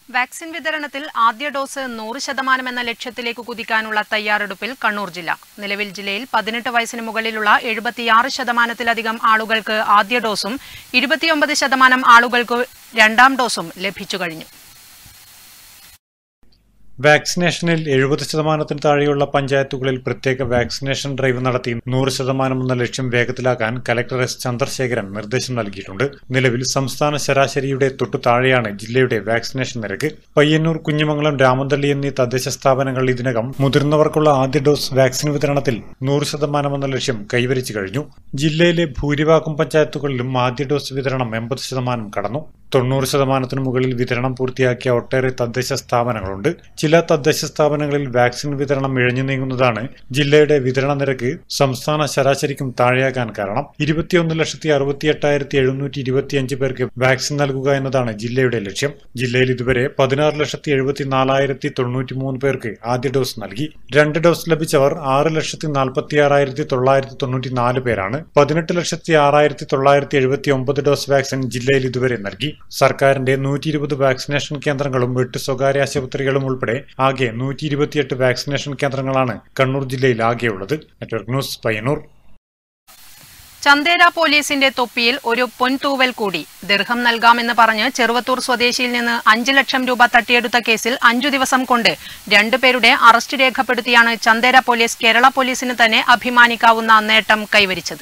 Vaccine വിതരണത്തിൽ ആദ്യ dose നൂറ് ശതമാനം എന്ന ലക്ഷ്യത്തിലേക്ക് കുതിക്കാനുള്ള തയ്യാറെടുപ്പിൽ കണ്ണൂർ ജില്ല നിലവിൽ ജില്ലയിൽ പതിനെട്ട് വയസ്സിന് മുകളിലുള്ള എഴുപത്തിയാറ് ശതമാനത്തിലധികം ആളുകൾക്ക് ആദ്യ ഡോസും ഇരുപത്തിയൊമ്പത് ശതമാനം ആളുകൾക്ക് രണ്ടാം ഡോസും ലഭിച്ചു കഴിഞ്ഞു വാക്സിനേഷനിൽ എഴുപത് ശതമാനത്തിന് താഴെയുള്ള പഞ്ചായത്തുകളിൽ പ്രത്യേക വാക്സിനേഷൻ ഡ്രൈവ് നടത്തി നൂറ് ശതമാനം എന്ന ലക്ഷ്യം വേഗത്തിലാക്കാൻ കലക്ടർ എസ് ചന്ദ്രശേഖരൻ നിർദ്ദേശം നൽകിയിട്ടുണ്ട് നിലവിൽ സംസ്ഥാന ശരാശരിയുടെ തൊട്ടു താഴെയാണ് ജില്ലയുടെ വാക്സിനേഷൻ നിരക്ക് പയ്യന്നൂർ കുഞ്ഞിമംഗലം രാമന്തള്ളി എന്നീ തദ്ദേശ സ്ഥാപനങ്ങൾ ഇതിനകം മുതിർന്നവർക്കുള്ള ആദ്യ ഡോസ് വാക്സിൻ വിതരണത്തിൽ നൂറ് ശതമാനം എന്ന ലക്ഷ്യം കൈവരിച്ചു കഴിഞ്ഞു ജില്ലയിലെ ഭൂരിഭാഗം പഞ്ചായത്തുകളിലും ആദ്യ ഡോസ് വിതരണം എൺപത് ശതമാനം കടന്നു തൊണ്ണൂറ് ശതമാനത്തിനു മുകളിൽ വിതരണം പൂർത്തിയാക്കിയ ഒട്ടേറെ തദ്ദേശ സ്ഥാപനങ്ങളുണ്ട് ചില തദ്ദേശ സ്ഥാപനങ്ങളിൽ വാക്സിൻ വിതരണം ഇഴഞ്ഞു നീങ്ങുന്നതാണ് ജില്ലയുടെ വിതരണ നിരക്ക് സംസ്ഥാന ശരാശരിക്കും താഴെയാകാൻ കാരണം ഇരുപത്തിയൊന്ന് ലക്ഷത്തി അറുപത്തി എട്ടായിരത്തി എഴുന്നൂറ്റി ഇരുപത്തിയഞ്ച് പേർക്ക് വാക്സിൻ നൽകുക എന്നതാണ് ജില്ലയുടെ ലക്ഷ്യം ജില്ലയിൽ ഇതുവരെ പതിനാറ് ലക്ഷത്തി എഴുപത്തി നാലായിരത്തി തൊണ്ണൂറ്റി മൂന്ന് പേർക്ക് ആദ്യ ഡോസ് നൽകി രണ്ട് ഡോസ് ലഭിച്ചവർ ആറ് ലക്ഷത്തി നാൽപ്പത്തി ആറായിരത്തി തൊള്ളായിരത്തി തൊണ്ണൂറ്റി നാല് പേരാണ് പതിനെട്ട് ലക്ഷത്തി ആറായിരത്തി തൊള്ളായിരത്തി എഴുപത്തി ഒമ്പത് ഡോസ് വാക്സിൻ ജില്ലയിൽ ഇതുവരെ നൽകി സർക്കാരിന്റെ നൂറ്റി ഇരുപത് വാക്സിനേഷൻ കേന്ദ്രങ്ങളും എട്ട് സ്വകാര്യ ആശുപത്രികളും ഉൾപ്പെടെ ആകെ നൂറ്റി ഇരുപത്തിയെട്ട് വാക്സിനേഷൻ കേന്ദ്രങ്ങളാണ് കണ്ണൂർ ജില്ലയിൽ ആകെയുള്ളത് നെറ്റ്വർക്ക് ന്യൂസ് പയ്യന്നൂർ ചന്തേര പോലീസിന്റെ തൊപ്പിയിൽ ഒരു പൊൻതൂവൽ കൂടി ദീർഘം നൽകാമെന്ന് പറഞ്ഞ് ചെറുവത്തൂർ സ്വദേശിയിൽ നിന്ന് അഞ്ച് ലക്ഷം രൂപ തട്ടിയെടുത്ത കേസിൽ അഞ്ചു ദിവസം കൊണ്ട് രണ്ടുപേരുടെ അറസ്റ്റ് രേഖപ്പെടുത്തിയാണ് ചന്തേര പോലീസ് കേരള പോലീസിന് തന്നെ അഭിമാനിക്കാവുന്ന നേട്ടം കൈവരിച്ചത്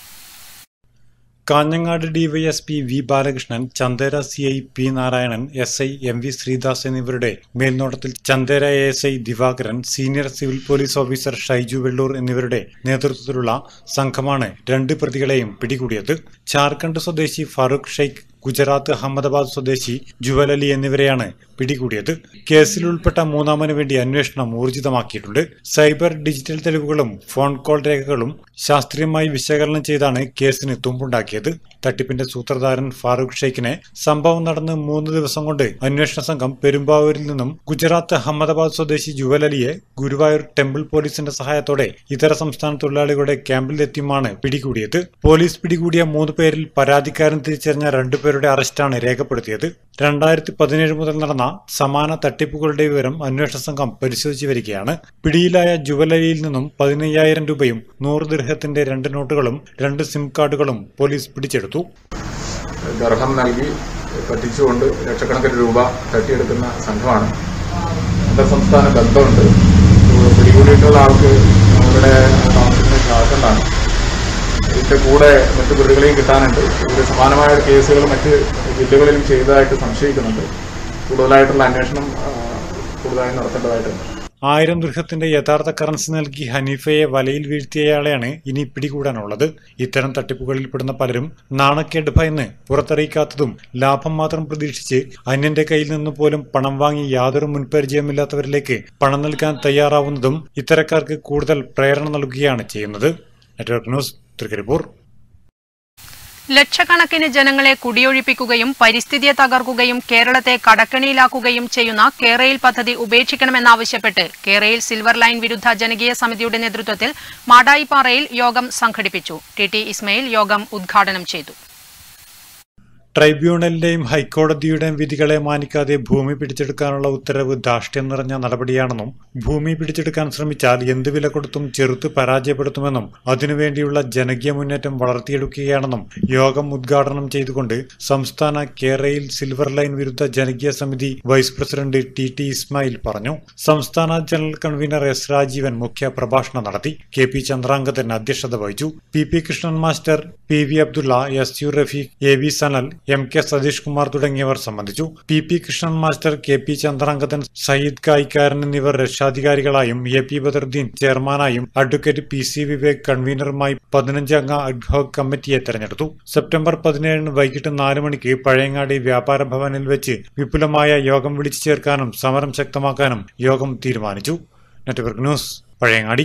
Kanhangad DYSP V Balakrishnan Chandera C I P Narayanan S I M V Sreedas എന്നിവരുടെ മേൽനോട്ടത്തിൽ Chandera A S I Divakaran senior civil police officer Shyju Vellur എന്നിവരുടെ നേതൃത്വത്തിലുള്ള സംഘമാണ് രണ്ട് പ്രതികളെയും പിടികൂടിയത് ജാർഖണ്ഡ് സ്വദേശി ഫാറൂഖ് ഷെയ്ഖ് ഗുജറാത്ത് അഹമ്മദാബാദ് സ്വദേശി ജുവൽ അലി എന്നിവരെയാണ് പിടികൂടിയത് കേസിൽ ഉൾപ്പെട്ട മൂന്നാമന് വേണ്ടി അന്വേഷണം ഊർജിതമാക്കിയിട്ടുണ്ട് സൈബർ ഡിജിറ്റൽ തെളിവുകളും ഫോൺ കോൾ രേഖകളും ശാസ്ത്രീയമായി വിശകലനം ചെയ്താണ് കേസിന് തുമ്പുണ്ടാക്കിയത് തട്ടിപ്പിന്റെ സൂത്രധാരൻ ഫാറൂഖ് ഷെയ്ഖിനെ സംഭവം നടന്ന് മൂന്ന് ദിവസം കൊണ്ട് അന്വേഷണ സംഘം പെരുമ്പാവൂരിൽ നിന്നും ഗുജറാത്ത് അഹമ്മദാബാദ് സ്വദേശി ജുവൽ അലിയെ ഗുരുവായൂർ ടെമ്പിൾ പോലീസിന്റെ സഹായത്തോടെ ഇതര സംസ്ഥാന തൊഴിലാളികളുടെ ക്യാമ്പിലെത്തിയുമാണ് പിടികൂടിയത് പോലീസ് പിടികൂടിയ മൂന്ന് പേരിൽ പരാതിക്കാരൻ തിരിച്ചറിഞ്ഞ രണ്ടുപേരുടെ അറസ്റ്റാണ് രേഖപ്പെടുത്തിയത് രണ്ടായിരത്തി പതിനേഴ് മുതൽ നടന്ന സമാന തട്ടിപ്പുകളുടെ വിവരം അന്വേഷണ സംഘം പരിശോധിച്ചു വരികയാണ് പിടിയിലായ ജുവലരിയിൽ നിന്നും പതിനയ്യായിരം രൂപയും നൂറ് ദീർഘത്തിന്റെ രണ്ട് നോട്ടുകളും രണ്ട് സിം കാർഡുകളും പോലീസ് പിടിച്ചെടുത്തു ദർഹം നൽകി പറ്റിച്ചുകൊണ്ട് ലക്ഷക്കണക്കിന് രൂപ തട്ടിയെടുക്കുന്ന സംഘമാണ് അന്തർ സംസ്ഥാന ബന്ധമുണ്ട് പിടികൂടിയിട്ടുള്ള ആൾക്ക് അവരുടെ താമസിക്കുന്ന ജാർഖണ്ഡാണ് ഇതിന്റെ കൂടെ മറ്റു പ്രതികളെയും കിട്ടാനുണ്ട് ഇതിൽ സമാനമായ കേസുകൾ മറ്റ് ജില്ലകളിലും ചെയ്തതായിട്ട് സംശയിക്കുന്നുണ്ട് കൂടുതലായിട്ടുള്ള അന്വേഷണം ആ, കൂടുതലായി നടത്തേണ്ടതായിട്ടുണ്ട് ആയിരം ദൃഹത്തിന്റെ യഥാർത്ഥ കറൻസി നൽകി ഹനീഫയെ വലയിൽ വീഴ്ത്തിയയാളെയാണ് ഇനി പിടികൂടാനുള്ളത് ഇത്തരം തട്ടിപ്പുകളിൽപ്പെടുന്ന പലരും നാണക്കേട് ഭയന്ന് പുറത്തറിയിക്കാത്തതും ലാഭം മാത്രം പ്രതീക്ഷിച്ച് അന്യന്റെ കയ്യിൽ നിന്ന് പോലും പണം വാങ്ങി യാതൊരു മുൻപരിചയമില്ലാത്തവരിലേക്ക് പണം നൽകാൻ തയ്യാറാവുന്നതും ഇത്തരക്കാർക്ക് കൂടുതൽ പ്രേരണ നൽകുകയാണ് ചെയ്യുന്നത് നെറ്റ്വർക്ക് ന്യൂസ് തൃക്കരിപ്പൂർ ലക്ഷക്കണക്കിന് ജനങ്ങളെ കുടിയൊഴിപ്പിക്കുകയും പരിസ്ഥിതിയെ തകർക്കുകയും കേരളത്തെ കടക്കണിയിലാക്കുകയും ചെയ്യുന്ന കേരയിൽ പദ്ധതി ഉപേക്ഷിക്കണമെന്നാവശ്യപ്പെട്ട് കേരയിൽ സിൽവർ ലൈൻ വിരുദ്ധ ജനകീയ സമിതിയുടെ നേതൃത്വത്തിൽ മാടായിപ്പാറയിൽ യോഗം സംഘടിപ്പിച്ചു ടി ടി ഇസ്മയിൽ യോഗം ഉദ്ഘാടനം ചെയ്തു ട്രൈബ്യൂണലിന്റെയും ഹൈക്കോടതിയുടെയും വിധികളെ മാനിക്കാതെ ഭൂമി പിടിച്ചെടുക്കാനുള്ള ഉത്തരവ് ധാർഷ്ട്യം നിറഞ്ഞ നടപടിയാണെന്നും ഭൂമി പിടിച്ചെടുക്കാൻ ശ്രമിച്ചാൽ എന്ത് വില കൊടുത്തും ചെറുത്ത് പരാജയപ്പെടുത്തുമെന്നും അതിനുവേണ്ടിയുള്ള ജനകീയ മുന്നേറ്റം വളർത്തിയെടുക്കുകയാണെന്നും യോഗം ഉദ്ഘാടനം ചെയ്തുകൊണ്ട് സംസ്ഥാന കേരയിൽ സിൽവർ ലൈൻ വിരുദ്ധ ജനകീയ സമിതി vice president T T Ismail പറഞ്ഞു സംസ്ഥാന ജനറൽ കൺവീനർ എസ് രാജീവൻ മുഖ്യ പ്രഭാഷണം നടത്തി കെ പി ചന്ദ്രാംഗതൻ അധ്യക്ഷത വഹിച്ചു P P Krishnan master P V Abdulla S U Rafeeq A V Sanal M K Satheesh Kumar തുടങ്ങിയവർ സംബന്ധിച്ചു P P Krishnan master K P Chandrangathan Sayyid Kayikkaran എന്നിവർ രക്ഷാധികാരികളായും എ പി ബദറുദ്ദീൻ ചെയർമാനായും അഡ്വക്കേറ്റ് പി സി വിവേക് കൺവീനറുമായി പതിനഞ്ച് അംഗ അഡ്ഹോക് കമ്മിറ്റിയെ തെരഞ്ഞെടുത്തു സെപ്റ്റംബർ പതിനേഴിന് വൈകിട്ട് നാല് മണിക്ക് പഴയങ്ങാടി വ്യാപാര ഭവനിൽ വെച്ച് വിപുലമായ യോഗം വിളിച്ചു ചേർക്കാനും സമരം ശക്തമാക്കാനും യോഗം തീരുമാനിച്ചു നെറ്റ്വർക്ക് ന്യൂസ് പഴയങ്ങാടി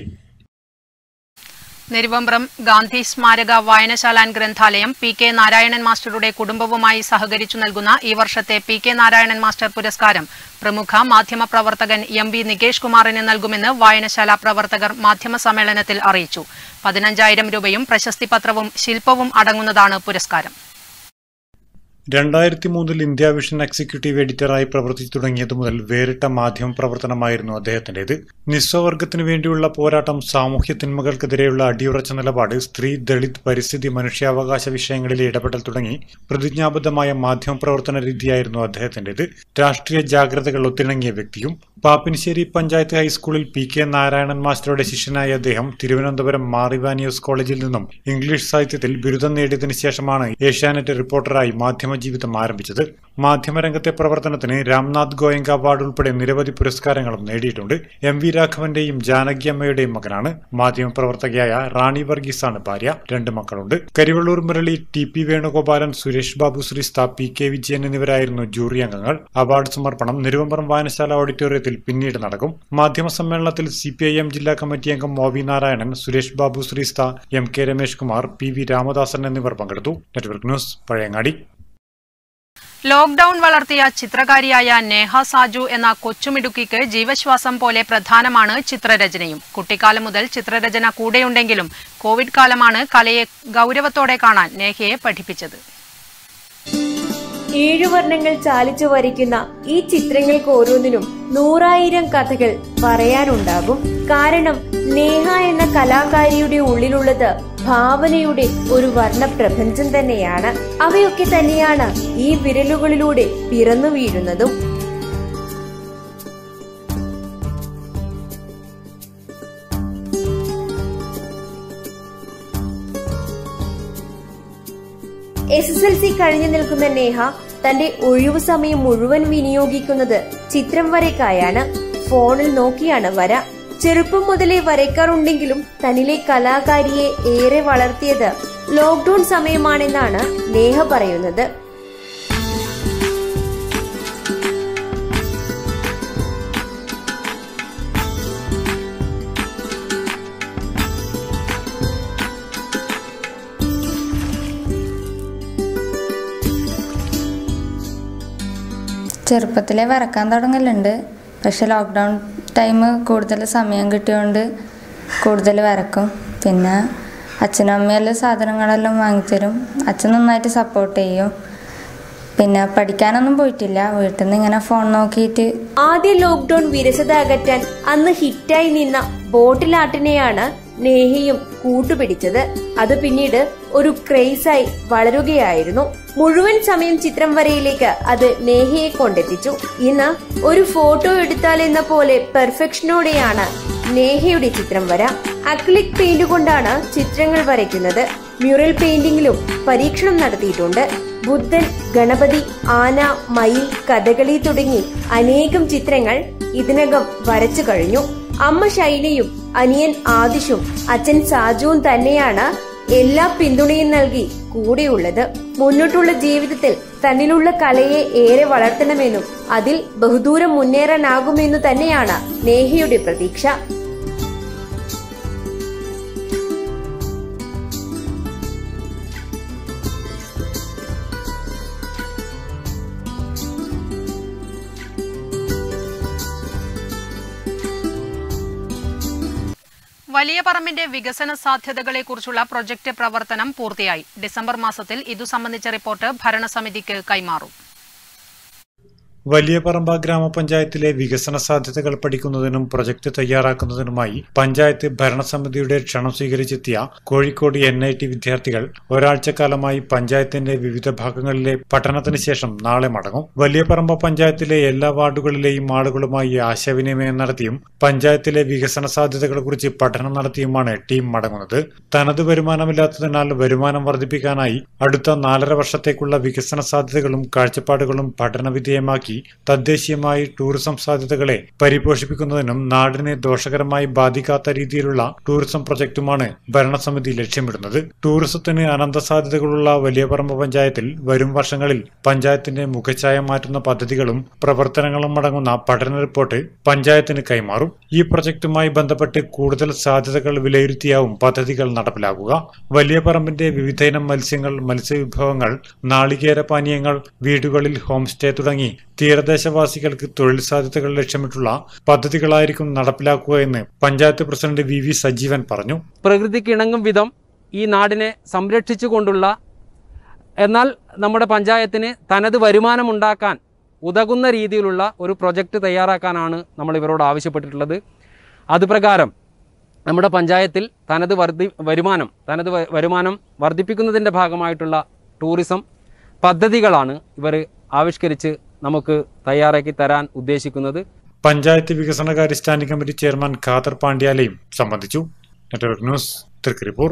നെരുവമ്പ്രം ഗാന്ധി സ്മാരക വായനശാല ആൻഡ് ഗ്രന്ഥാലയം പി കെ നാരായണൻ മാസ്റ്ററുടെ കുടുംബവുമായി സഹകരിച്ചു നൽകുന്ന ഈ വർഷത്തെ പി കെ നാരായണൻ മാസ്റ്റർ പുരസ്കാരം പ്രമുഖ മാധ്യമ പ്രവർത്തകൻ എം വി നികേഷ് കുമാറിന് നൽകുമെന്ന് വായനശാല പ്രവർത്തകർ മാധ്യമ സമ്മേളനത്തിൽ അറിയിച്ചു പതിനഞ്ചായിരം രൂപയും പ്രശസ്തിപത്രവും ശില്പവും അടങ്ങുന്നതാണ് പുരസ്കാരം രണ്ടായിരത്തി മൂന്നിൽ ഇന്ത്യ വിഷൻ എക്സിക്യൂട്ടീവ് എഡിറ്ററായി പ്രവർത്തിച്ചു തുടങ്ങിയതു മുതൽ വേറിട്ട മാധ്യമ പ്രവർത്തനമായിരുന്നു അദ്ദേഹത്തിന്റേത് നിസ്വവർഗത്തിനു വേണ്ടിയുള്ള പോരാട്ടം സാമൂഹ്യ തിന്മകൾക്കെതിരെയുള്ള അടിയുറച്ച നിലപാട് സ്ത്രീ ദളിത് പരിസ്ഥിതി മനുഷ്യാവകാശ വിഷയങ്ങളിലെ ഇടപെടൽ തുടങ്ങി പ്രതിജ്ഞാബദ്ധമായ മാധ്യമ പ്രവർത്തന രീതിയായിരുന്നു അദ്ദേഹത്തിന്റേത് രാഷ്ട്രീയ ജാഗ്രതകൾ ഒത്തിണങ്ങിയ വ്യക്തിയും പാപ്പിനിശ്ശേരി പഞ്ചായത്ത് ഹൈസ്കൂളിൽ പി കെ നാരായണൻ മാസ്റ്ററുടെ ശിഷ്യനായ അദ്ദേഹം തിരുവനന്തപുരം മാറിവാനിയോസ് കോളേജിൽ നിന്നും ഇംഗ്ലീഷ് സാഹിത്യത്തിൽ ബിരുദം നേടിയതിനു ശേഷമാണ് ഏഷ്യാനെറ്റ് റിപ്പോർട്ടറായി മാധ്യമ ജീവിതം ആരംഭിച്ചത് മാധ്യമരംഗത്തെ പ്രവർത്തനത്തിന് രാംനാഥ് ഗോയങ്ക അവാർഡ് ഉൾപ്പെടെ നിരവധി പുരസ്കാരങ്ങളും നേടിയിട്ടുണ്ട് എം വി രാഘവന്റെയും ജാനകി അമ്മയുടെയും മകനാണ് മാധ്യമ പ്രവർത്തകയായ റാണി വർഗീസാണ് ഭാര്യ രണ്ട് മക്കളുണ്ട് Karivellur Murali T P Venugopalan Suresh Babu Sreestha P K Vijayan എന്നിവരായിരുന്നു ജൂറി അംഗങ്ങൾ അവാർഡ് സമർപ്പണം നെരുവമ്പറം വായനശാല ഓഡിറ്റോറിയത്തിൽ പിന്നീട് നടക്കും മാധ്യമ സമ്മേളനത്തിൽ സി പി ഐ എം ജില്ലാ കമ്മിറ്റി അംഗം O V Narayanan Suresh Babu Sreestha M K Ramesh Kumar P V Ramadasan എന്നിവർ പങ്കെടുത്തു നെറ്റ്വർക്ക് ന്യൂസ് പഴയങ്ങാടി ലോക്ഡൌൺ വളർത്തിയ ചിത്രകാരിയായ നേഹ സാജു എന്ന കൊച്ചുമിടുക്കിക്ക് ജീവശ്വാസം പോലെ പ്രധാനമാണ് ചിത്രരചനയും കുട്ടിക്കാലം മുതൽ ചിത്രരചന കൂടെയുണ്ടെങ്കിലും കോവിഡ് കാലമാണ് കലയെ ഗൌരവത്തോടെ കാണാൻ നേഹയെ പഠിപ്പിച്ചത് ഏഴു വർണ്ണങ്ങൾ ചാലിച്ചു വരയ്ക്കുന്ന ഈ ചിത്രങ്ങൾക്ക് ഓരോന്നിനും നൂറായിരം കഥകൾ പറയാനുണ്ടാകും കാരണം നേഹ എന്ന കലാകാരിയുടെ ഉള്ളിലുള്ളത് ഭാവനയുടെ ഒരു വർണ്ണപ്രപഞ്ചം തന്നെയാണ് അവയൊക്കെ തന്നെയാണ് ഈ വിരലുകളിലൂടെ പിറന്നു വീഴുന്നതും എസ് എസ് എൽ സി കഴിഞ്ഞു നിൽക്കുന്ന നേഹ തന്റെ ഒഴിവു സമയം മുഴുവൻ വിനിയോഗിക്കുന്നത് ചിത്രം വരയ്ക്കായാണ് ഫോണിൽ നോക്കിയാണ് വര ചെറുപ്പം മുതലേ വരയ്ക്കാറുണ്ടെങ്കിലും തന്നിലെ കലാകാരിയെ ഏറെ വളർത്തിയത് ലോക്ക്ഡൌൺ സമയമാണെന്നാണ് നേഹ പറയുന്നത് ചെറുപ്പത്തിലേ വരക്കാൻ തുടങ്ങലുണ്ട് പക്ഷെ ലോക്ക്ഡൗൺ ടൈം കൂടുതൽ സമയം കിട്ടിയോണ്ട് കൂടുതൽ വരക്കും പിന്നെ അച്ഛനും അമ്മയെല്ലാം സാധനങ്ങളെല്ലാം വാങ്ങിത്തരും അച്ഛൻ നന്നായിട്ട് സപ്പോർട്ട് ചെയ്യും പിന്നെ പഠിക്കാനൊന്നും പോയിട്ടില്ല വീട്ടിൽ നിന്ന് ഇങ്ങനെ ഫോൺ നോക്കിയിട്ട് ആദ്യ ലോക്ക്ഡൌൺ വിരസത അകറ്റാൻ അന്ന് ഹിറ്റായി നിന്ന ബോട്ടിലാട്ടിനെയാണ് നേഹയും കൂട്ടുപിടിച്ചത് അത് പിന്നീട് ഒരു ക്രേസായി വളരുകയായിരുന്നു മുഴുവൻ സമയം ചിത്രം വരയിലേക്ക് അത് നേഹയെ കൊണ്ടെത്തിച്ചു ഇന്ന് ഒരു ഫോട്ടോ എടുത്താൽ എന്ന പോലെ പെർഫെക്ഷനോടെയാണ് നേഹയുടെ ചിത്രം വര അക്ലിക് പെയിന്റ് കൊണ്ടാണ് ചിത്രങ്ങൾ വരയ്ക്കുന്നത് മ്യൂറൽ പെയിന്റിംഗിലും പരീക്ഷണം നടത്തിയിട്ടുണ്ട് ബുദ്ധൻ ഗണപതി ആന മയിൽ കഥകളി തുടങ്ങി അനേകം ചിത്രങ്ങൾ ഇതിനകം വരച്ചു കഴിഞ്ഞു അമ്മ ശൈലയും അനിയൻ ആദിഷും അച്ഛൻ സാജുവും തന്നെയാണ് എല്ലാ പിന്തുണയും നൽകി കൂടെയുള്ളത് മുന്നോട്ടുള്ള ജീവിതത്തിൽ തന്നിലുള്ള കലയെ ഏറെ വളർത്തണമെന്നും അതിൽ ബഹുദൂരം മുന്നേറാനാകുമെന്നു തന്നെയാണ് നേഹയുടെ പ്രതീക്ഷ വലിയ പറമ്പിന്റെ വികസന സാധ്യതകളെക്കുറിച്ചുള്ള പ്രൊജക്ട് പ്രവർത്തനം പൂർത്തിയായി ഡിസംബർ മാസത്തിൽ ഇതു സംബന്ധിച്ച റിപ്പോർട്ട് ഭരണസമിതിക്ക് കൈമാറും വലിയ പറമ്പ ഗ്രാമപഞ്ചായത്തിലെ വികസന സാധ്യതകൾ പഠിക്കുന്നതിനും പ്രൊജക്ട് തയ്യാറാക്കുന്നതിനുമായി പഞ്ചായത്ത് ഭരണസമിതിയുടെ ക്ഷണം സ്വീകരിച്ചെത്തിയ കോഴിക്കോട് എൻ ഐ ടി വിദ്യാർത്ഥികൾ ഒരാഴ്ചക്കാലമായി പഞ്ചായത്തിന്റെ വിവിധ ഭാഗങ്ങളിലെ പഠനത്തിന് ശേഷം നാളെ മടങ്ങും വലിയ പറമ്പ പഞ്ചായത്തിലെ എല്ലാ വാർഡുകളിലെയും ആളുകളുമായി ആശയവിനിമയം നടത്തിയും പഞ്ചായത്തിലെ വികസന സാധ്യതകളെക്കുറിച്ച് പഠനം നടത്തിയുമാണ് ടീം മടങ്ങുന്നത് തനത് വരുമാനമില്ലാത്തതിനാൽ വരുമാനം വർദ്ധിപ്പിക്കാനായി അടുത്ത നാലര വർഷത്തേക്കുള്ള വികസന സാധ്യതകളും കാഴ്ചപ്പാടുകളും പഠനവിധേയമാക്കി തദ്ദേശീയമായി ടൂറിസം സാധ്യതകളെ പരിപോഷിപ്പിക്കുന്നതിനും നാടിനെ ദോഷകരമായി ബാധിക്കാത്ത രീതിയിലുള്ള ടൂറിസം പ്രൊജക്ടുമാണ് ഭരണസമിതി ലക്ഷ്യമിടുന്നത് ടൂറിസത്തിന് അനന്ത സാധ്യതകളുള്ള വലിയ പറമ്പ് പഞ്ചായത്തിൽ വരും വർഷങ്ങളിൽ പഞ്ചായത്തിന്റെ മുഖച്ഛായ മാറ്റുന്ന പദ്ധതികളും പ്രവർത്തനങ്ങളും അടങ്ങുന്ന പഠന റിപ്പോർട്ട് പഞ്ചായത്തിന് കൈമാറും ഈ പ്രൊജക്ടുമായി ബന്ധപ്പെട്ട് കൂടുതൽ സാധ്യതകൾ വിലയിരുത്തിയാവും പദ്ധതികൾ നടപ്പിലാക്കുക വലിയ പറമ്പിന്റെ വിവിധയിനം മത്സ്യങ്ങൾ മത്സ്യവിഭവങ്ങൾ നാളികേര പാനീയങ്ങൾ വീടുകളിൽ ഹോം സ്റ്റേ തുടങ്ങി തീരദേശവാസികൾക്ക് തൊഴിൽ സാധ്യതകൾ ലക്ഷ്യമിട്ടുള്ള പദ്ധതികളായിരിക്കും നടപ്പിലാക്കുക എന്ന് panchayat president V V Sajeevan പറഞ്ഞു പ്രകൃതിക്ക് ഇണങ്ങും വിധം ഈ നാടിനെ സംരക്ഷിച്ചുകൊണ്ടുള്ള എന്നാൽ നമ്മുടെ പഞ്ചായത്തിന് തനത് വരുമാനമുണ്ടാക്കാൻ ഉതകുന്ന രീതിയിലുള്ള ഒരു പ്രൊജക്റ്റ് തയ്യാറാക്കാനാണ് നമ്മൾ ഇവരോട് ആവശ്യപ്പെട്ടിട്ടുള്ളത് അതുപ്രകാരം നമ്മുടെ പഞ്ചായത്തിൽ തനത് വർദ്ധി വരുമാനം തനത് വ- വരുമാനം വർദ്ധിപ്പിക്കുന്നതിൻ്റെ ഭാഗമായിട്ടുള്ള ടൂറിസം പദ്ധതികളാണ് ഇവർ ആവിഷ്കരിച്ച് നമുക്ക് തയ്യാറാക്കി തരാൻ ഉദ്ദേശിക്കുന്നത് പഞ്ചായത്ത് വികസനകാര്യ സ്റ്റാൻഡിംഗ് കമ്മിറ്റി ചെയർമാൻ ഖാദർ പാണ്ഡ്യാലയും സംബന്ധിച്ചു നെറ്റ്വർക്ക് ന്യൂസ് തൃക്കരിപ്പൂർ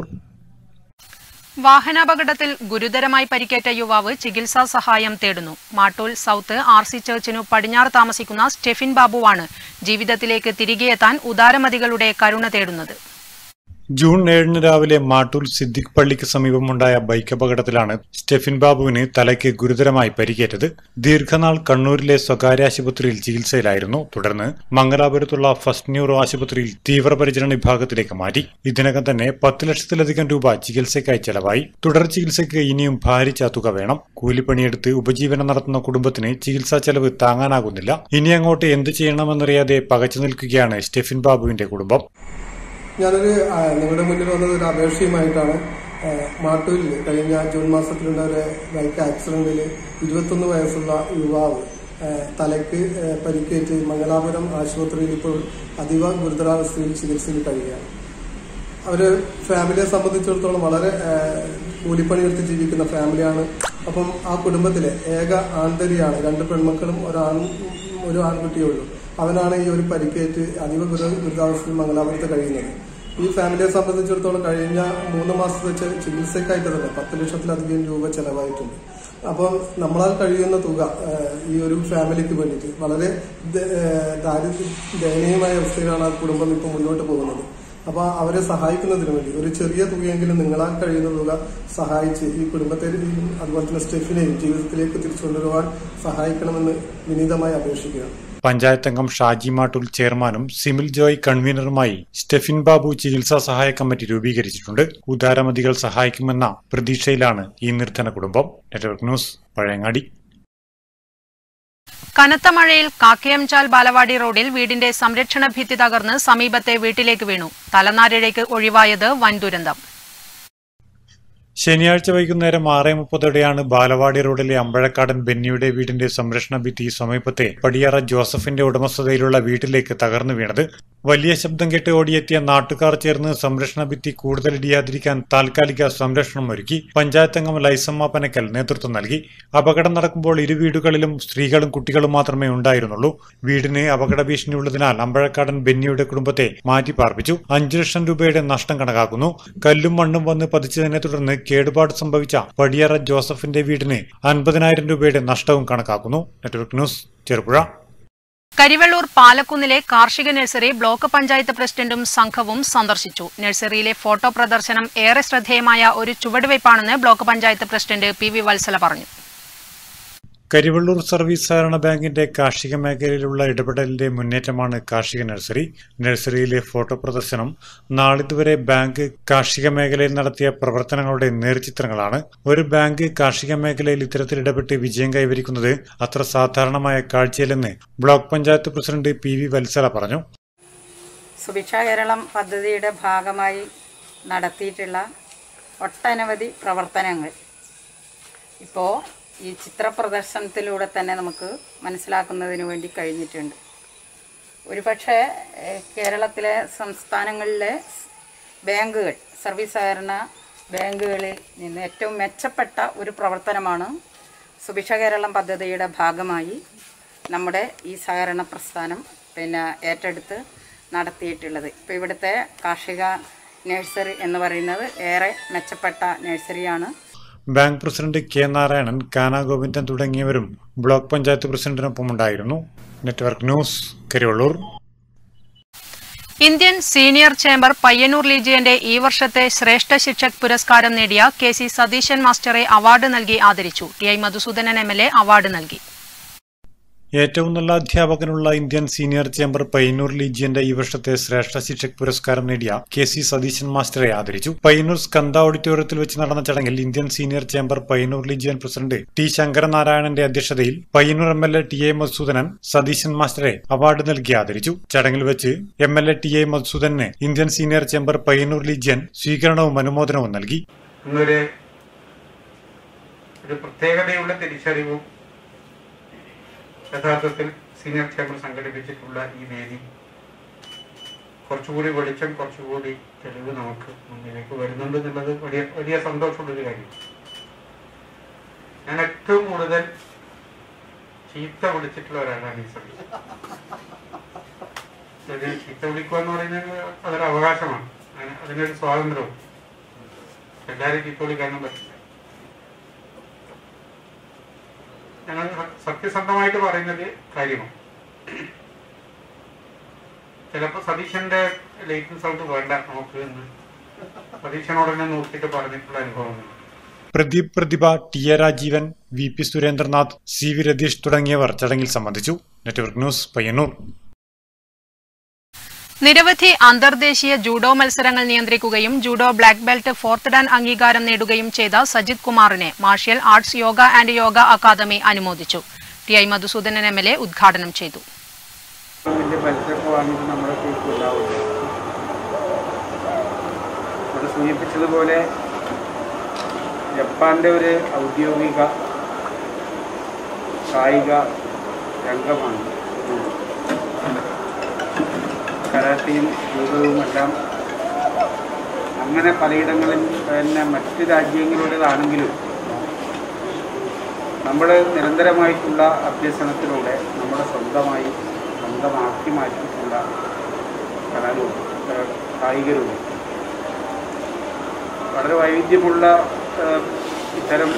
വാഹനാപകടത്തിൽ ഗുരുതരമായി പരിക്കേറ്റ യുവാവ് ചികിത്സാ സഹായം തേടുന്നു മാട്ടൂൽ സൗത്ത് ആർ സി ചർച്ചിനു പടിഞ്ഞാറ് താമസിക്കുന്ന സ്റ്റെഫിൻ ബാബുവാണ് ജീവിതത്തിലേക്ക് തിരികെയെത്താൻ ഉദാരമതികളുടെ കരുണ തേടുന്നത് ജൂൺ ഏഴിന് രാവിലെ മാട്ടൂൽ സിദ്ദിഖ് പള്ളിക്ക് സമീപമുണ്ടായ ബൈക്ക് അപകടത്തിലാണ് സ്റ്റെഫിൻ ബാബുവിന് തലയ്ക്ക് ഗുരുതരമായി പരിക്കേറ്റത് ദീർഘനാൾ കണ്ണൂരിലെ സ്വകാര്യ ആശുപത്രിയിൽ ചികിത്സയിലായിരുന്നു തുടർന്ന് മംഗലാപുരത്തുള്ള ഫസ്റ്റ് ന്യൂറോ ആശുപത്രിയിൽ തീവ്രപരിചരണ വിഭാഗത്തിലേക്ക് മാറ്റി ഇതിനകം തന്നെ പത്ത് ലക്ഷത്തിലധികം രൂപ ചികിത്സയ്ക്കായി ചെലവായി തുടർ ചികിത്സയ്ക്ക് ഇനിയും ഭാരിച്ച തുക വേണം കൂലിപ്പണിയെടുത്ത് ഉപജീവനം നടത്തുന്ന കുടുംബത്തിന് ചികിത്സാ ചെലവ് താങ്ങാനാകുന്നില്ല ഇനി അങ്ങോട്ട് എന്ത് ചെയ്യണമെന്നറിയാതെ പകച്ചു നിൽക്കുകയാണ് സ്റ്റെഫിൻ ബാബുവിന്റെ കുടുംബം ഞാനൊരു ആ, നിങ്ങളുടെ മുന്നിൽ വന്നത് ഒരു അപേക്ഷയുമായിട്ടാണ് ആ, മാട്ടൂരിൽ കഴിഞ്ഞ ജൂൺ മാസത്തിലുള്ള ഒരു ബൈക്ക് ആക്സിഡന്റിൽ ഇരുപത്തൊന്ന് വയസ്സുള്ള യുവാവ് ആ, തലയ്ക്ക് ആ, പരിക്കേറ്റ് മംഗലാപുരം ആശുപത്രിയിൽ ഇപ്പോൾ അതീവ ഗുരുതരാവസ്ഥയിൽ ചികിത്സയിൽ കഴിയുകയാണ് അവര് ഫാമിലിയെ സംബന്ധിച്ചിടത്തോളം വളരെ ആ, കൂലിപ്പണിയെടുത്ത് ജീവിക്കുന്ന ഫാമിലിയാണ് അപ്പം ആ കുടുംബത്തിലെ ഏക ആൺതരിയാണ് രണ്ട് പെൺമക്കളും ഒരാൺ ഒരു ആൺകുട്ടിയേ ഉള്ളൂ അവനാണ് ഈ ഒരു പരിക്കേറ്റ് അതീവ ഗുരു ഗുരുതാവസ്ഥയിൽ മംഗലാപുരത്ത് കഴിയുന്നത് ഈ ഫാമിലിയെ സംബന്ധിച്ചിടത്തോളം കഴിഞ്ഞ മൂന്ന് മാസത്തെ ചെ- ചികിത്സയ്ക്കായിട്ട് തന്നെ പത്ത് ലക്ഷത്തിലധികം രൂപ ചെലവായിട്ടുണ്ട് അപ്പം നമ്മളാൽ കഴിയുന്ന തുക ആ, ഈ ഒരു ഫാമിലിക്ക് വേണ്ടിയിട്ട് വളരെ ദ- ആ, ദാരിദ്ര്യ ദയനീയമായ അവസ്ഥയിലാണ് ആ കുടുംബം ഇപ്പോൾ മുന്നോട്ട് പോകുന്നത് അപ്പൊ അവരെ സഹായിക്കുന്നതിന് വേണ്ടി ഒരു ചെറിയ തുകയെങ്കിലും നിങ്ങളാൽ കഴിയുന്ന തുക സഹായിച്ച് ഈ കുടുംബത്തെ ഈ അതുപോലെ തന്നെ സ്റ്റെഫിനെയും ജീവിതത്തിലേക്ക് തിരിച്ചുകൊണ്ടുവരുവാൻ സഹായിക്കണമെന്ന് വിനീതമായി അപേക്ഷിക്കുകയാണ് പഞ്ചായത്ത് അംഗം ഷാജി മാട്ടൂൽ ചെയർമാനും സിമിൽ ജോയ് കൺവീനറുമായി സ്റ്റെഫിൻ ബാബു ചികിത്സാ സഹായ കമ്മിറ്റി രൂപീകരിച്ചിട്ടുണ്ട് ഉദാരമതികൾ സഹായിക്കുമെന്ന പ്രതീക്ഷയിലാണ് ഈ നിർധന കുടുംബം നെറ്റ്വർക്ക് ന്യൂസ് പഴയങ്ങാടി കനത്ത മഴയിൽ കാക്കയംചാൽ ബാലവാടി റോഡിൽ വീടിന്റെ സംരക്ഷണ ഭിത്തി തകർന്ന് സമീപത്തെ വീട്ടിലേക്ക് വീണു തലനാരിഴയ്ക്ക് ഒഴിവായത് വൻ ദുരന്തം ശനിയാഴ്ച വൈകുന്നേരം ആറ് മുപ്പതോടെയാണ് ബാലവാടി റോഡിലെ അമ്പഴക്കാടൻ ബെന്നിയുടെ വീടിന്റെ സംരക്ഷണ ഭിത്തി സമീപത്തെ പടിയറ ജോസഫിന്റെ ഉടമസ്ഥതയിലുള്ള വീട്ടിലേക്ക് തകർന്നു വീണത് വലിയ ശബ്ദം കേട്ട് ഓടിയെത്തിയ നാട്ടുകാർ ചേർന്ന് സംരക്ഷണ ഭിത്തി കൂടുതൽ ഇടിയാതിരിക്കാൻ താൽക്കാലിക സംരക്ഷണം ഒരുക്കി പഞ്ചായത്ത് അംഗം ലൈസമ്മ പനക്കൽ നേതൃത്വം നൽകി അപകടം നടക്കുമ്പോൾ ഇരു വീടുകളിലും സ്ത്രീകളും കുട്ടികളും മാത്രമേ ഉണ്ടായിരുന്നുള്ളൂ വീടിന് അപകട ഭീഷണിയുള്ളതിനാൽ അമ്പഴക്കാടൻ ബെന്നിയുടെ കുടുംബത്തെ മാറ്റി പാർപ്പിച്ചു അഞ്ചു ലക്ഷം രൂപയുടെ നഷ്ടം കണക്കാക്കുന്നു കല്ലും മണ്ണും വന്ന് പതിച്ചതിനെ തുടർന്ന് കേടുപാട് സംഭവിച്ച പടിയറ ജോസഫിന്റെ വീടിന് അൻപതിനായിരം രൂപയുടെ നഷ്ടവും കണക്കാക്കുന്നു നെറ്റ്വർക്ക് ന്യൂസ് ചെറുപുഴ കരിവെള്ളൂർ പാലക്കുന്നിലെ കാർഷിക നഴ്സറി ബ്ലോക്ക് പഞ്ചായത്ത് പ്രസിഡന്റും സംഘവും സന്ദർശിച്ചു നഴ്സറിയിലെ ഫോട്ടോ പ്രദർശനം ഏറെ ശ്രദ്ധേയമായ ഒരു ചുവടുവയ്പ്പാണെന്ന് block panchayat president P V Vatsala പറഞ്ഞു കരിവള്ളൂർ സർവീസ് സഹകരണ ബാങ്കിന്റെ കാർഷിക മേഖലയിലുള്ള ഇടപെടലിന്റെ മുന്നേറ്റമാണ് കാർഷിക നഴ്സറി നഴ്സറിയിലെ ഫോട്ടോ പ്രദർശനം നാളിതുവരെ ബാങ്ക് കാർഷിക മേഖലയിൽ നടത്തിയ പ്രവർത്തനങ്ങളുടെ നേർചിത്രങ്ങളാണ് ഒരു ബാങ്ക് കാർഷിക മേഖലയിൽ ഇത്തരത്തിൽ ഇടപെട്ട് വിജയം കൈവരിക്കുന്നത് അത്ര സാധാരണമായ കാഴ്ചയില്ലെന്ന് block panchayat president P V Vatsala പറഞ്ഞു സുഭിക്ഷ കേരളം പദ്ധതിയുടെ ഭാഗമായി നടത്തിയിട്ടുള്ള ഒട്ടനവധി പ്രവർത്തനങ്ങൾ ഇപ്പോൾ ഈ ചിത്ര പ്രദർശനത്തിലൂടെ തന്നെ നമുക്ക് മനസ്സിലാക്കുന്നതിന് വേണ്ടി കഴിഞ്ഞിട്ടുണ്ട് ഒരുപക്ഷെ ഏഹ്, കേരളത്തിലെ സംസ്ഥാനങ്ങളിലെ സ് ബാങ്കുകൾ സർവീസ് സഹകരണ ബാങ്കുകളിൽ നിന്ന് ഏറ്റവും മെച്ചപ്പെട്ട ഒരു പ്രവർത്തനമാണ് സുഭിക്ഷ കേരളം പദ്ധതിയുടെ ഭാഗമായി നമ്മുടെ ഈ സഹകരണ പ്രസ്ഥാനം പിന്നെ ഏറ്റെടുത്ത് നടത്തിയിട്ടുള്ളത് ഇപ്പോൾ ഇവിടുത്തെ കാർഷിക നഴ്സറി എന്ന് പറയുന്നത് ഏറെ മെച്ചപ്പെട്ട നഴ്സറിയാണ് bank president K Narayanan Kana Govindan തുടങ്ങിയവരും ബ്ലോക്ക് പഞ്ചായത്ത് പ്രസിഡന്റിനൊപ്പം ഉണ്ടായിരുന്നു network news Karivellur Indian senior chamber Payyanur ലീജിയന്റെ ഈ വർഷത്തെ ശ്രേഷ്ഠ ശിക്ഷക് പുരസ്കാരം നേടിയ കെ സി സതീശൻ മാസ്റ്ററെ അവാർഡ് നൽകി ആദരിച്ചു T I Madhusoodanan M L A award നൽകി ഏറ്റവും നല്ല അധ്യാപകനുള്ള ഇന്ത്യൻ സീനിയർ ചേംബർ പയ്യന്നൂർ ലീജിയന്റെ ഈ വർഷത്തെ ശ്രേഷ്ഠ ശിക്ഷക് പുരസ്കാരം നേടിയ കെ സി സതീശൻ മാസ്റ്ററെ ആദരിച്ചു പയ്യന്നൂർ സ്കന്ദ ഓഡിറ്റോറിയത്തിൽ വെച്ച് നടന്ന ചടങ്ങിൽ Indian senior chamber Payyanur legion president T ശങ്കരനാരായണന്റെ അധ്യക്ഷതയിൽ Payyanur M L A T A Madhusoodanan Satheesan മാസ്റ്ററെ അവാർഡ് നൽകി ആദരിച്ചു ചടങ്ങിൽ വെച്ച് M L A T A മധുസൂദനന് Indian senior chamber Payyanur legion സ്വീകരണവും അനുമോദനവും നൽകി ഇന്നൊരു ഒരു പ്രത്യേകതയുള്ള തിരിച്ചറിവും യഥാർത്ഥത്തിൽ സീനിയർ ചേംബർ സംഘടിപ്പിച്ചിട്ടുള്ള ഈ വേദി കുറച്ചുകൂടി വെളിച്ചം കുറച്ചുകൂടി തെളിവ് നമുക്ക് മുന്നിലേക്ക് വരുന്നുണ്ട് എന്നുള്ളത് വലിയ വലിയ സന്തോഷമുള്ളൊരു കാര്യം ഞാൻ ഏറ്റവും കൂടുതൽ ചീത്ത വിളിച്ചിട്ടുള്ള ഒരാളാണ് ഈ സമയത്ത് ഒരു ചീത്ത വിളിക്കുക എന്ന് പറയുന്നത് അതൊരു അവകാശമാണ് അതിന് അതിനൊരു സ്വാതന്ത്ര്യവും എല്ലാവരും ചീത്ത വിളിക്കാനും പറ്റില്ല ഞങ്ങൾ സത്യസന്ധമായിട്ട് പറയുന്നത് കാര്യമാണ് ചിലപ്പോൾ സതീശന്റെ ലേറ്റൻ സൗണ്ട് വേണ്ട നമുക്ക് എന്ന് സതീശനോട് തന്നെ നോക്കിയിട്ട് പറഞ്ഞിട്ടുള്ള അനുഭവങ്ങൾ Pradeep Prathibha T A Rajeevan V P Surendranath C V Ratheesh തുടങ്ങിയവർ ചടങ്ങിൽ സംബന്ധിച്ചു നെറ്റ്വർക്ക് ന്യൂസ് പയ്യന്നൂർ നിരവധി അന്തർദേശീയ ജൂഡോ മത്സരങ്ങൾ നിയന്ത്രിക്കുകയും judo black belt fourth dan അംഗീകാരം നേടുകയും ചെയ്ത സജിത് കുമാറിനെ martial arts yoga and yoga academy അനുമോദിച്ചു T I Madhusoodanan M L A ഉദ്ഘാടനം ചെയ്തു വലിയ പലിശയൊക്കെ വാങ്ങിയിട്ട് നമ്മുടെ കേസ് ഉണ്ടാവില്ല ഇവിടെ സൂചിപ്പിച്ചതുപോലെ ജപ്പാന്റെ ഒരു ഔദ്യോഗിക കായിക രംഗമാണ് ജൂഡോ. കരാട്ടയും ജൂഡോവും എല്ലാം അങ്ങനെ പലയിടങ്ങളിൽ പിന്നെ മറ്റ് രാജ്യങ്ങളുടേതാണെങ്കിലും നമ്മൾ നിരന്തരമായിട്ടുള്ള അഭ്യസനത്തിലൂടെ നമ്മുടെ സ്വന്തമായി സ്വന്തമാക്കി മാറ്റിയിട്ടുള്ള കലാരൂപം ഏഹ് കായിക രൂപം വളരെ വൈവിധ്യമുള്ള ഏഹ് ഇത്തരം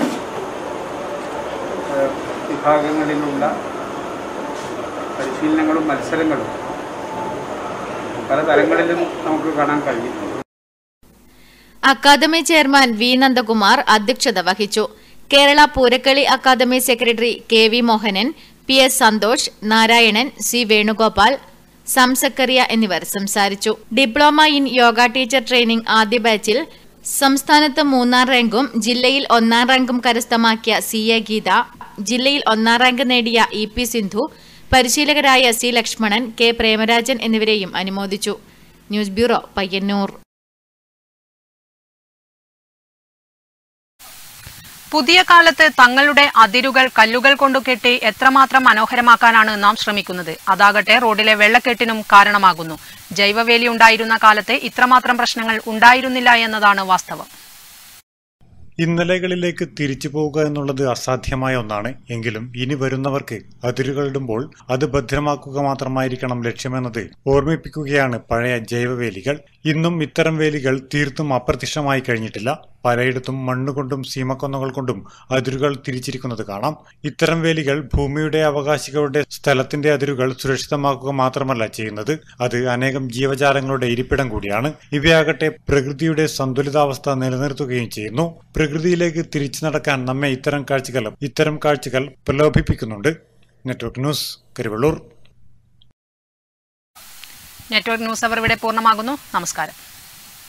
ഏഹ് വിഭാഗങ്ങളിലുള്ള പരിശീലനങ്ങളും മത്സരങ്ങളും പല തലങ്ങളിലും നമുക്ക് കാണാൻ കഴിയും അക്കാദമി ചെയർമാൻ വി നന്ദകുമാർ അധ്യക്ഷത വഹിച്ചു Kerala Poorakkali academy secretary K V Mohanan P S Santhosh Narayanan C Venugopal സംസക്കറിയ എന്നിവർ സംസാരിച്ചു diploma in yoga teacher training ആദ്യ ബാച്ചിൽ സംസ്ഥാനത്ത് മൂന്നാം റാങ്കും ജില്ലയിൽ ഒന്നാം റാങ്കും കരസ്ഥമാക്കിയ സി എ ഗീത ജില്ലയിൽ ഒന്നാം റാങ്ക് നേടിയ ഇ പി സിന്ധു പരിശീലകരായ സി ലക്ഷ്മണൻ കെ പ്രേമരാജൻ എന്നിവരെയും അനുമോദിച്ചു ന്യൂസ് ബ്യൂറോ പയ്യന്നൂർ പുതിയ കാലത്ത് തങ്ങളുടെ അതിരുകൾ കല്ലുകൾ കൊണ്ടു കെട്ടി എത്രമാത്രം മനോഹരമാക്കാനാണ് നാം ശ്രമിക്കുന്നത് അതാകട്ടെ റോഡിലെ വെള്ളക്കെട്ടിനും കാരണമാകുന്നു ജൈവവേലി ഉണ്ടായിരുന്ന കാലത്ത് ഇത്രമാത്രം പ്രശ്നങ്ങൾ ഉണ്ടായിരുന്നില്ല എന്നതാണ് വാസ്തവം ഇന്നലകളിലേക്ക് തിരിച്ചു പോവുക എന്നുള്ളത് അസാധ്യമായ ഒന്നാണ് എങ്കിലും ഇനി വരുന്നവർക്ക് അതിരുകളിടുമ്പോൾ അത് ഭദ്രമാക്കുക മാത്രമായിരിക്കണം ലക്ഷ്യമെന്നത് ഓർമ്മിപ്പിക്കുകയാണ് പഴയ ജൈവവേലികൾ ഇന്നും ഇത്തരം വേലികൾ തീർത്തും അപ്രത്യക്ഷമായി കഴിഞ്ഞിട്ടില്ല പലയിടത്തും മണ്ണുകൊണ്ടും സീമക്കൊന്നകൾ കൊണ്ടും അതിരുകൾ തിരിച്ചിരിക്കുന്നത് കാണാം ഇത്തരം വേലികൾ ഭൂമിയുടെ അവകാശികളുടെ സ്ഥലത്തിന്റെ അതിരുകൾ സുരക്ഷിതമാക്കുക മാത്രമല്ല ചെയ്യുന്നത് അത് അനേകം ജീവജാലങ്ങളുടെ ഇരിപ്പിടം കൂടിയാണ് ഇവയാകട്ടെ പ്രകൃതിയുടെ സന്തുലിതാവസ്ഥ നിലനിർത്തുകയും ചെയ്യുന്നു പ്രകൃതിയിലേക്ക് തിരിച്ചു നടക്കാൻ നമ്മെ ഇത്തരം കാഴ്ചകൾ ഇത്തരം കാഴ്ചകൾ പ്രലോഭിപ്പിക്കുന്നുണ്ട് network news Karuvallur network news അവർ ഇവിടെ പൂർണ്ണമാകുന്നു നമസ്കാരം